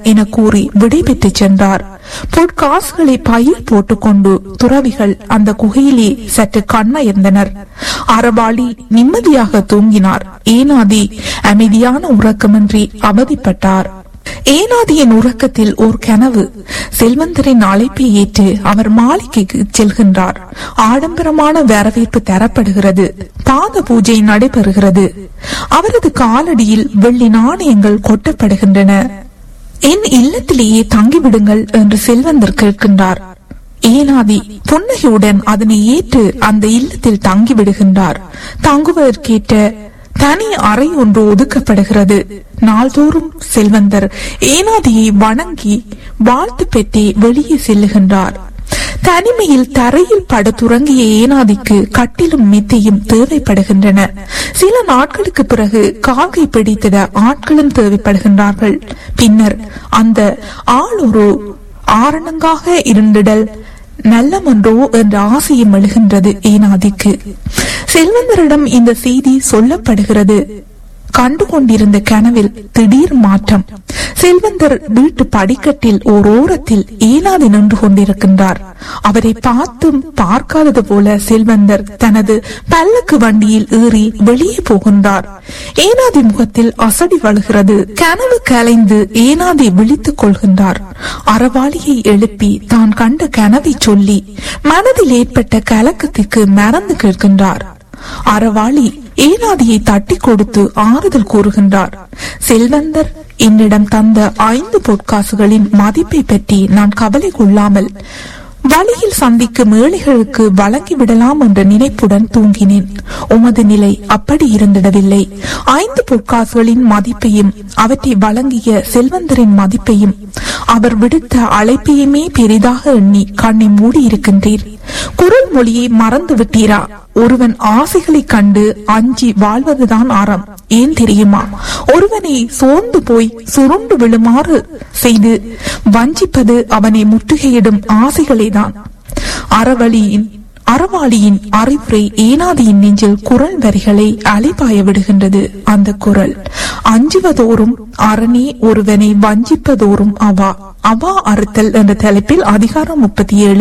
என கூறி விடைபெற்று சென்றார் பொற்காசுகளை பையில் போட்டுக்கொண்டு துறவிகள் அந்த குகையிலே சற்று கண்ணயர்ந்தனர் அறவாளி நிம்மதியாக தூங்கினார் ஏனாதி அமைதியான உறக்கமின்றி அவதிப்பட்டார் ஏனாதியின் உறக்கத்தில் ஓர் கனவு செல்வந்தரின் அழைப்பை ஏற்று அவர் மாளிகைக்கு செல்கின்றார் ஆடம்பரமான வரவேற்பு தரப்படுகிறது பாத பூஜை நடைபெறுகிறது அவரது காலடியில் வெள்ளி நாணயங்கள் கொட்டப்படுகின்றன என் இல்லத்திலேயே தங்கிவிடுங்கள் என்று செல்வந்தர் கேட்கின்றார் ஏனாதி புன்னகையுடன் அதனை ஏற்று அந்த இல்லத்தில் தங்கிவிடுகின்றார் தங்குவதற்கேற்ற தனி அறை ஒன்று ஒதுக்கப்படுகிறது நாள்தோறும் செல்வந்தர் ஏனாதியை வணங்கி வாழ்த்து பெற்றே வெளியே செல்லுகின்றார் தனிமையில் தரையில் படுத்துறங்கிய ஏனாதிக்கு கட்டிலும் மெத்தையும் தேவைப்படுகின்றன சில நாட்களுக்கு பிறகு கால்கை பிடித்திட ஆட்களும் தேவைப்படுகின்றார்கள் பின்னர் அந்த ஆள் ஒரு ஆரணங்காக இருந்திடல் நல்லமன்றோ என்ற ஆசையும் எழுகின்றது ஏனாதிக்கு செல்வந்தரிடம் இந்த செய்தி சொல்லப்படுகிறது கண்டு கொண்டிருந்த கனவில் திடீர் மாற்றம் செல்வந்தர் வீட்டு படிக்கட்டில் ஓர் ஓரத்தில் ஏனாதி நின்று கொண்டிருக்கின்றார் அவரை பார்த்தும் பார்க்காதது போல செல்வந்தர் தனது பல்லக்கு வண்டியில் ஏறி வெளியே போகின்றார் ஏனாதி முகத்தில் அசடி வழுகிறது கனவு கலைந்து ஏனாதி விழித்துக் கொள்கின்றார் அறவாளியை எழுப்பி தான் கண்ட கனவை சொல்லி மனதில் ஏற்பட்ட கலக்கத்திற்கு மறந்து கேட்கின்றார் அறவாளி ஏனாதியை தட்டி கொடுத்து ஆறுதல் கூறுகின்றார் செல்வந்தர் என்னிடம் தந்த ஐந்து பொற்காசுகளின் மதிப்பை பற்றி நான் கவலை கொள்ளாமல் வழியில் சந்திக்கும் ஏழைகளுக்கு வழங்கிவிடலாம் என்ற நினைப்புடன் தூங்கினேன் உமது நிலை அப்படி இருந்திடவில்லை ஐந்து பொற்காசுகளின் மதிப்பையும் அவற்றை வழங்கிய செல்வந்தரின் மதிப்பையும் அவர் விடுத்த அழைப்பையுமே பெரிதாக எண்ணி கண்ணை மூடி இருக்கின்றீர் குரல் மொழியை மறந்து விட்டீரா ஒருவன் ஆசைகளை கண்டு அஞ்சி வாழ்வதுதான் அறம் ஏன் தெரியுமா ஒருவனை சோர்ந்து போய் சுருண்டு விழுமாறு செய்து வஞ்சிப்பது அவனை முற்றுகையிடும் ஆசைகளேதான் அறவழியின் அறவாளியின் அறிவுரை ஏனாதியின் நெஞ்சில் குரல் வரிகளை அலைபாய விடுகின்றது அந்த குரல் அஞ்சுவதோறும் அரணே ஒருவனை வஞ்சிப்பதோறும் அவா அவா அறுத்தல் என்ற தலைப்பில் அதிகாரம் முப்பத்தி ஏழு